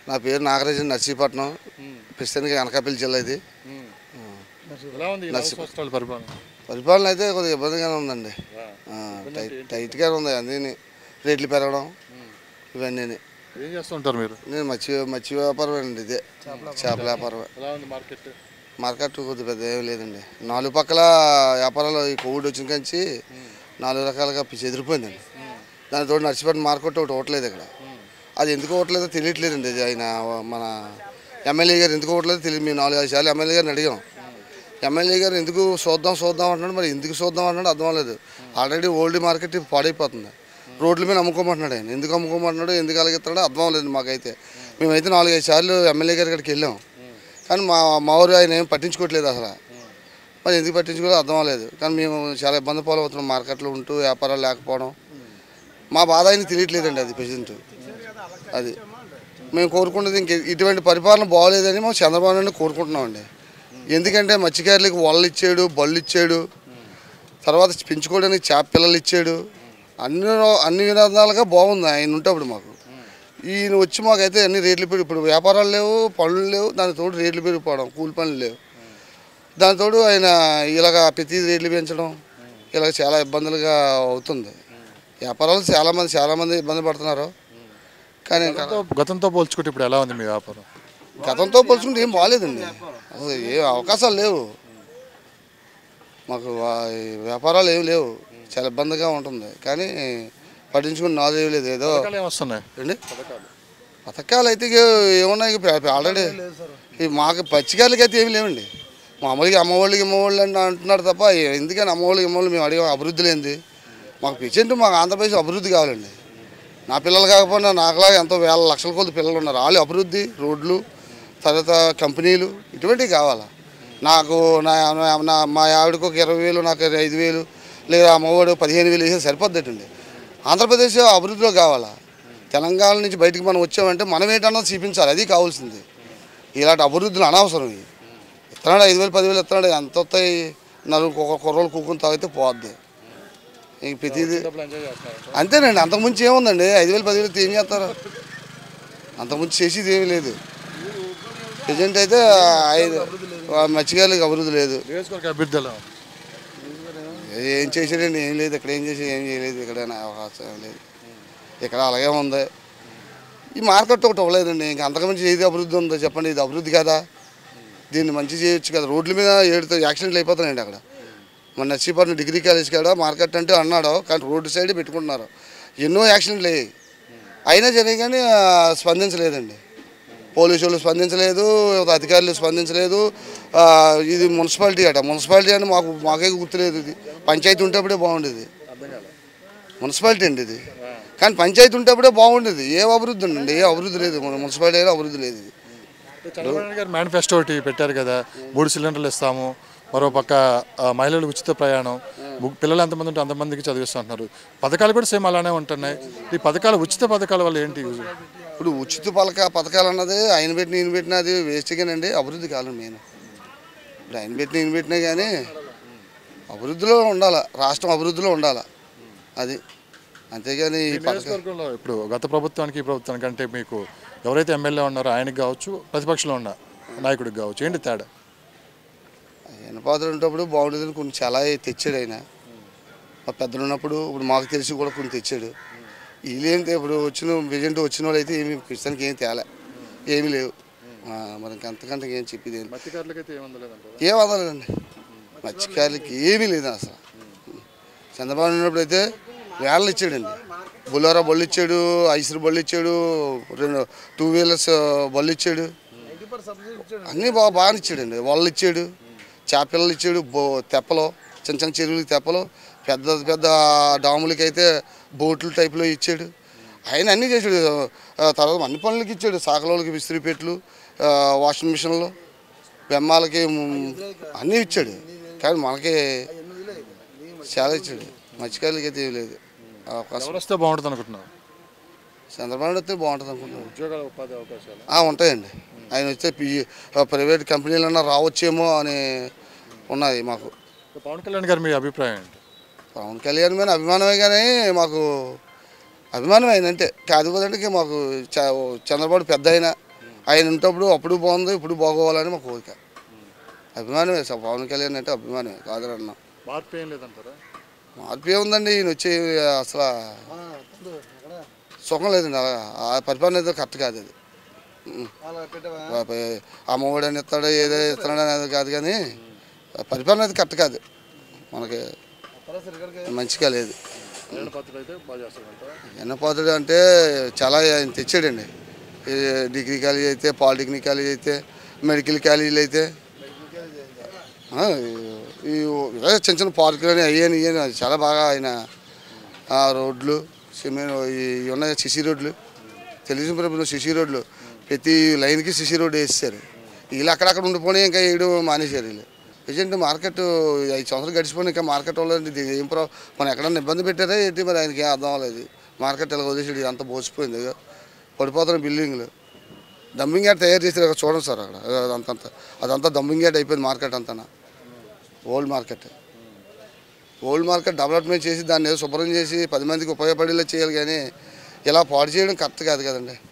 నా పేరు నాగరాజన్ నర్సీపట్నం ప్రస్తుతానికి అనకాపల్లి జిల్లా ఇది ఎలా ఉంది ఈ నాలుగు సంవత్సరాల పరిపాలన పరిపాలన అయితే కొద్దిగా ఇబ్బందిగానే ఉందండి ఆ, టైట్ టైట్గానే ఉంది అన్నీ రేట్లు పెరగడం ఇవన్నీ ఏం చేస్తుంటారు మీరు నేను మత్స్య మత్స్య వ్యాపారం అండి ఇదే చేపల వ్యాపారం ఎలా ఉంది మార్కెట్ మార్కెట్ కొద్దిగా పెద్ద ఏం లేదండి నాలుగు పక్కల వ్యాపారాలు ఈ కోవిడ్ వచ్చిన కంచి నాలుగు రకాలుగా పిచ్చి ఎదిరిపోయిందండి దానితో నర్సిపట్నం మార్కెట్ ఒకటి ఓట్లేదు ఇక్కడ అది ఎందుకు ఓట్లేదో తెలియట్లేదండి ఇది ఆయన మన ఎమ్మెల్యే గారు ఎందుకు ఓట్లేదో తెలియదు మేము నాలుగు ఐదు సార్లు ఎమ్మెల్యే గారిని అడిగాం ఎమ్మెల్యే గారు ఎందుకు చూద్దాం చూద్దాం అంటున్నాడు మరి ఎందుకు చూద్దాం అంటున్నాడు అర్థం లేదు ఆల్రెడీ ఓల్డ్ మార్కెట్ పాడైపోతుంది రోడ్ల మీద అమ్ముకోమంటున్నాడు ఆయన ఎందుకు అమ్ముకోమంటున్నాడు ఎందుకు అలాగిస్తున్నాడో అర్థం లేదు మాకైతే మేమైతే నాలుగు ఐదు సార్లు ఎమ్మెల్యే గారి ఇక్కడికి వెళ్ళాం కానీ మా మా ఊరు ఆయన ఏం పట్టించుకోవట్లేదు అసలు మరి ఎందుకు పట్టించుకోలేదు అర్థం అవ్వలేదు కానీ మేము చాలా ఇబ్బంది పాలవుతున్నాం మార్కెట్లో ఉంటూ వ్యాపారాలు లేకపోవడం మా బాధ ఆయనకి తెలియట్లేదండి అది ప్రజెంట్ అది మేము కోరుకున్నది ఇంక ఇటువంటి పరిపాలన బాగోలేదని మేము చంద్రబాబు నాయుడు కోరుకుంటున్నామండి ఎందుకంటే మత్స్యకారులకు వలలు ఇచ్చాడు బళ్ళు ఇచ్చాడు తర్వాత పెంచుకోవడానికి చేప పిల్లలు ఇచ్చాడు అన్ని రో- అన్ని విధాలుగా బాగుంది ఆయన ఉంటప్పుడు మాకు ఈయన వచ్చి మాకైతే అన్ని రేట్లు పెరిగి ఇప్పుడు వ్యాపారాలు లేవు పనులు లేవు దాని తోడు రేట్లు పెరిగిపోవడం కూలి పనులు లేవు దాని తోడు ఆయన ఇలాగ ప్రతి రేట్లు పెంచడం ఇలాగ చాలా ఇబ్బందులుగా అవుతుంది వ్యాపారాలు చాలామంది చాలామంది ఇబ్బంది పడుతున్నారు కానీ ఇంకా గతంతో గతంతో పోల్చుకుంటే ఇప్పుడు ఎలా ఉంది మీ వ్యాపారం గతంతో పోల్చుకుంటే ఏం బాగాలేదండి అసలు ఏ అవకాశాలు లేవు మాకు వా- ఈ వ్యాపారాలు ఏం లేవు చాలా ఇబ్బందిగా ఉంటుంది కానీ పట్టించుకుని నాదే లేదు ఏదో పథకాలు ఏమొస్తున్నాయి ఏంటి పథకాలు అయితే ఇక ఏమున్నాయి ఇక ప్ర- ఆల్రెడీ ఈ మాకు పచ్చికాయలకి అయితే ఏమి లేవండి మామూలుగా అమ్మవాళ్ళకి అమ్మవాళ్ళు అని అంటున్నారు తప్ప ఏ- ఎందుకని అమ్మవాళ్ళకి అమ్మవాళ్ళు మేము అడిగాం అభివృద్ధి లేనిది మాకు ప్రజెంట్ మాకు ఆంధ్రప్రదేశ్ అభివృద్ధి కావాలండి నా పిల్లలు కాకపోయినా నాకులాగా ఎంతో వేల లక్షల కొద్ది పిల్లలు ఉన్నారు వాళ్ళు అభివృద్ధి రోడ్లు తర్వాత కంపెనీలు ఇటువంటివి కావాలా నాకు నా నా- నా మా ఆవిడకు ఒక ఇరవై వేలు నాకు ఐదు వేలు లేదా అమ్మఒడు పదిహేను వేలు వేసి సరిపోద్దటండి ఆంధ్రప్రదేశ్ అభివృద్ధిలో కావాలా తెలంగాణ నుంచి బయటికి మనం వచ్చామంటే మనం ఏంటన్నది చూపించాలి అది కావాల్సింది ఇలాంటి అభివృద్ధులు అనవసరం ఇవి ఇస్తున్నాడు ఐదు వేలు పదివేలు ఇస్తున్నాడు ఎంత వస్తాయి నలుగురు ఒక కుర్రోళ్ళు కూకుని తాగితే పోద్ది ఇంక ప్రతిదీ డబ్బులు ఎంజాయ్ చేస్తున్నారు అంతేనండి అంతకుముంచి ఏముందండి ఐదు వేలు పదివేలు ఏం చేస్తారు అంతకుముంచి చేసేది ఏమీ లేదు ప్రజెంట్ అయితే ఐదు మత్స్యకారులకు అభివృద్ధి లేదు నియోజకవర్గ అభ్యర్థి ఎలా ఉంది? ఏం చేసాడండి ఏం లేదు ఇక్కడ ఏం చేసి ఏం చేయలేదు ఇక్కడ అవకాశం ఏం లేదు ఇక్కడ అలాగే ఉంది ఈ మార్కెట్ ఒకటి అవ్వలేదండి ఇంకా అంతకుమించి ఏది అభివృద్ధి ఉందో చెప్పండి ఇది అభివృద్ధి కదా దీన్ని మంచి చేయొచ్చు కదా రోడ్ల మీద ఏడుతో యాక్సిడెంట్లు అయిపోతున్నాయండి అక్కడ మన నర్సీపట్నం డిగ్రీ కాలేజ్ కాడ మార్కెట్ అంటే అన్నాడు కానీ రోడ్డు సైడ్ పెట్టుకుంటున్నారు ఎన్నో యాక్సిడెంట్లు అయ్యాయి అయినా సరే కానీ ఆ, స్పందించలేదండి పోలీసు వాళ్ళు స్పందించలేదు అధికారులు స్పందించలేదు ఆ, ఇది మున్సిపాలిటీ అట మున్సిపాలిటీ అంటే మాకు మాకే గుర్తులేదు ఇది పంచాయతీ ఉంటేప్పుడే బాగుండేది మున్సిపాలిటీ అండి ఇది కానీ పంచాయతీ ఉంటేప్పుడే బాగుండేది ఏ అభివృద్ధి ఉండండి ఏ అభివృద్ధి లేదు మన మున్సిపాలిటీ అయినా అభివృద్ధి లేదు ఇది చంద్రబాబు నాయుడు గారు మేనిఫెస్టో ఒకటి పెట్టారు కదా మూడు సిలిండర్లు ఇస్తాము మరో పక్క ఆ, మహిళలకు ఉచిత ప్రయాణం ము- పిల్లలు ఎంతమంది ఉంటే అంతమందికి చదివిస్తున్నారు పథకాలు కూడా సేమ్ అలానే ఉంటున్నాయి ఈ పథకాలు ఉచిత పథకాల వల్ల ఏంటి యూజ్ ఇప్పుడు ఉచిత పలక పథకాలు అన్నది ఆయన పెట్టిన ఈయన పెట్టిన అది వేస్ట్గానండి అభివృద్ధి కాలం మెయిన్ ఇప్పుడు ఆయన పెట్టిన ఈయన పెట్టినా కానీ అభివృద్ధిలో ఉండాలి రాష్ట్రం అభివృద్ధిలో ఉండాలి అది అంతేగాని ఈ పథకం నియోజకవర్గంలో ఇప్పుడు గత ప్రభుత్వానికి ఈ ప్రభుత్వానికి అంటే మీకు ఎవరైతే ఎమ్మెల్యే ఉన్నారో ఆయనకి కావచ్చు ప్రతిపక్షంలో ఉన్న నాయకుడికి కావచ్చు ఏంటి తేడా ఆయన పాత్ర ఉన్నప్పుడు బాగుండేదని కొన్ని చాలా తెచ్చాడు ఆయన మా పెద్దలు ఉన్నప్పుడు ఇప్పుడు మాకు తెలిసి కూడా కొన్ని తెచ్చాడు వీళ్ళేంటి ఇప్పుడు వచ్చిన ప్రజెంట్ వచ్చిన వాళ్ళు అయితే ఏమి ప్రస్తుతానికి ఏం తేలే ఏమీ లేవు ఆ, మరి ఇంక అంతకంటే ఏం చెప్పేది ఏం మత్స్యకారులకైతే ఏమందలేదంటారు ఏం వదలదండి మత్స్యకారులకి ఏమీ లేదు అసలు చంద్రబాబు ఉన్నప్పుడు అయితే వేళ్ళు ఇచ్చాడండి బుల్లోరా బళ్ళు ఇచ్చాడు ఐసర్ బళ్ళు ఇచ్చాడు రెండు టూ వీలర్స్ బళ్ళు ఇచ్చాడు అన్నీ బాగా బాగా ఇచ్చాడండి వాళ్ళు ఇచ్చాడు చేపలు ఇచ్చాడు బో తెప్పలు చిన్న చిన్న చెరువులకి తెప్పలు పెద్ద పెద్ద డాములకి అయితే బోట్లు టైప్లో ఇచ్చాడు ఆయన అన్నీ చేశాడు ఆ, తర్వాత అన్ని పనులకి ఇచ్చాడు సాకలోళ్ళకి విసిరి పెట్లు ఆ, వాషింగ్ మిషన్లు బెమ్మాలకి మ్, అన్నీ ఇచ్చాడు కానీ మనకి చాలా ఇచ్చాడు మత్స్యకారులకి అయితే ఏం లేదు అవకాశం ఎవరు వస్తే బాగుంటుంది అనుకుంటున్నారు చంద్రబాబు నాయుడు వస్తే బాగుంటుంది అనుకుంటున్నాను ఉద్యోగాల ఉపాధి అవకాశాలు ఆ, ఉంటాయండి ఆయన వస్తే పి ఆ, ప్రైవేట్ కంపెనీలన్నా రావచ్చేమో అని ఉన్నది మాకు పవన్ కళ్యాణ్ గారు మీ అభిప్రాయం ఏంటి పవన్ కళ్యాణ్ మీద అభిమానమే కానీ మాకు అభిమానం ఆయన అంటే కాదు కదంటే మాకు చ- చంద్రబాబు పెద్ద అయినా ఆయన ఉంటప్పుడు అప్పుడు బాగుంది ఇప్పుడు బాగోవాలని మా కోరిక అభిమానమే సార్ పవన్ కళ్యాణ్ అంటే అభిమానమే కాదరన్నా మార్పు ఏం లేదంటారా మార్పు ఏముందండి ఈయన వచ్చి అసలు సుఖం లేదండి అలా ఆ పరిపాలన ఏదో కరెక్ట్ కాదు అది ఉం. అమ్మఒడి అని ఇస్తాడు ఏదో ఇస్తున్నాడు అనేది కాదు కానీ ఆ పరిపాలన అది కరెక్ట్ కాదు మనకి మంచిగా లేదు కళ్యాణ పాత్రలు అయితే బాగా చేస్తారంటారా ఎన్నపోతాడు అంటే చాలా ఆయన తెచ్చాడండి ఈ డిగ్రీ కాలేజ్ అయితే పాలిటెక్నిక్ కాలేజ్ అయితే మెడికల్ కాలేజీలు అయితే ఆ, ఈ ఇవే చిన్న చిన్న పార్కులు అని అయ్యాని ఇయ్యని చాలా బాగా ఆయన ఆ రోడ్లు సిమెంట్ ఇవి ఉన్నాయి సిసి రోడ్లు తెలుగుదేశం ప్రభుత్వం సిసి రోడ్లు ప్రతి లైన్కి సిసి రోడ్డు వేసేసారు వీళ్ళు అక్కడక్కడ ఉండిపోయి ఇంకా వేయడం మానేశారు వీళ్ళు ప్రజెంట్ మార్కెట్ ఐదు సంవత్సరాలు గడిచిపోయి ఇంకా మార్కెట్ వాళ్ళండి ఇది ఏం ప్రా మనం ఎక్కడన్నా ఇబ్బంది పెట్టారా ఏంటి మరి ఆయనకి ఏం అర్థం అవ్వలేదు మార్కెట్ ఇలా వదిలేసాడు అంతా బోసిపోయింది ఇక. పడిపోతున్న బిల్డింగ్లు డంపింగ్ యార్డ్ తయారు చేసి అక్కడ చూడండి సార్ అక్కడ అదంతా అదంతా డంపింగ్ యార్డ్ అయిపోయింది మార్కెట్ అంతా old market old market development చేసి దాన్ని ఏదో శుభ్రం చేసి పది మందికి ఉపయోగపడేలా చేయాలి కానీ ఇలా పాడు చేయడం కరెక్ట్ కాదు కదండి